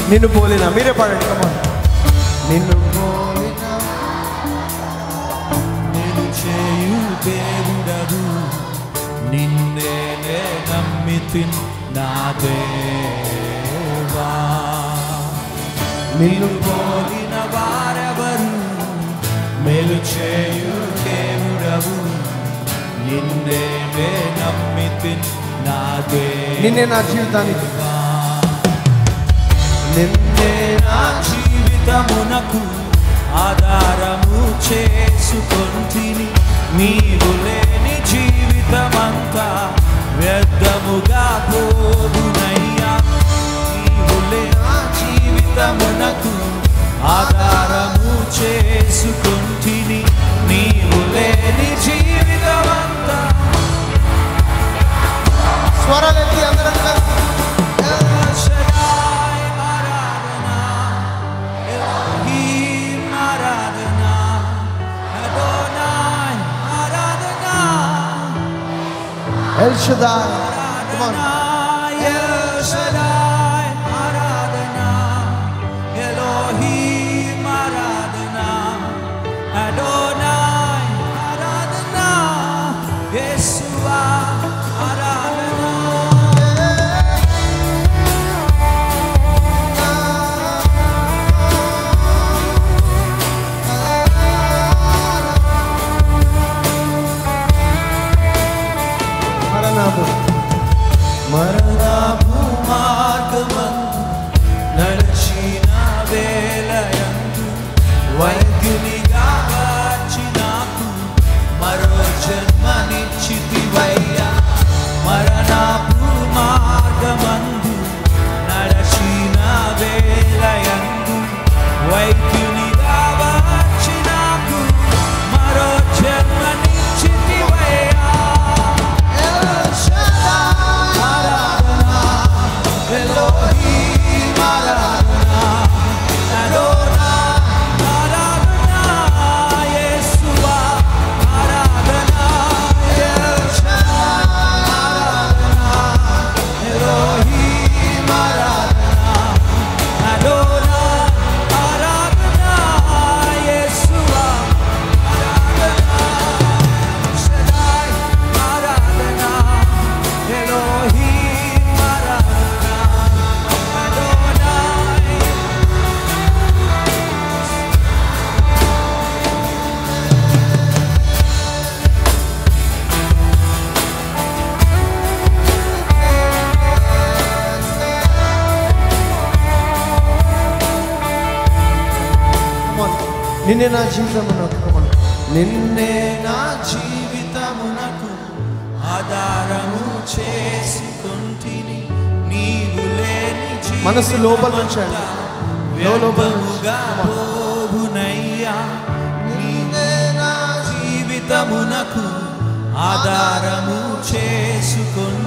నిన్ను పోలిన మీరే పాడండి కమా నిన్ను పోలిన నేను చేయు దేవుడవు నిన్నే నే నమ్మితి నా దేవా నిన్ను పోలిన వారెవరు మేలు చేయు దేవుడవు నిన్నే నే నమ్మితి నా దేవా నిన్నే నా జీవితానికి నిన్నే నా జీవితమునకు ఆధారము చేసుకొంటిని నీవు లేని జీవితమంతా వ్యర్థముగా పోదునయ్యా నీవు లేని జీవితమునకు ఆధారము చేసుకొంటిని నీవు లేని జీవితమంతా స్వరాలెత్తి అందరం కలిసి Shaddai, Aradhana, Elohim, Aradhana, Adonai, Aradhana, El Shaddai Come on. Adonai, El Shaddai, Aradhana, Elohim, Aradhana, Adonai, Aradhana, Yeshua, Aradhana. మరణాము మరణపు మార్గమందు నడిచిన వేలయందు వైద్యునిగా వచ్చి నాకు మరో జన్మనిచ్చితివయ్యా మరణపు మార్గమందు నడిచిన వేలయందు వైద్యునిగా వచ్చి నాకు మరో జన్మనిచ్చితివయ్యా Elohim, Aradhana, Adonai, Aradhana, Yeshua, Aradhana, El Shaddai, Aradhana, Elohim, Aradhana, Adonai, Aradhana, Yeshua, Aradhana, Shaddai, Aradhana, Elohim, Aradhana, Adonai. Come on. నిన్నే నా జీవితం నిన్నే నా జీవితమునకు ఆధారము చేసుకుంటిని నీవు లేని జీవితమంతా మనసు లోపల ఉంచండి. లోపల వ్యర్థముగా పోవునయ్యా నిన్నే నా జీవితమునకు ఆధారము చేసుకుంటిని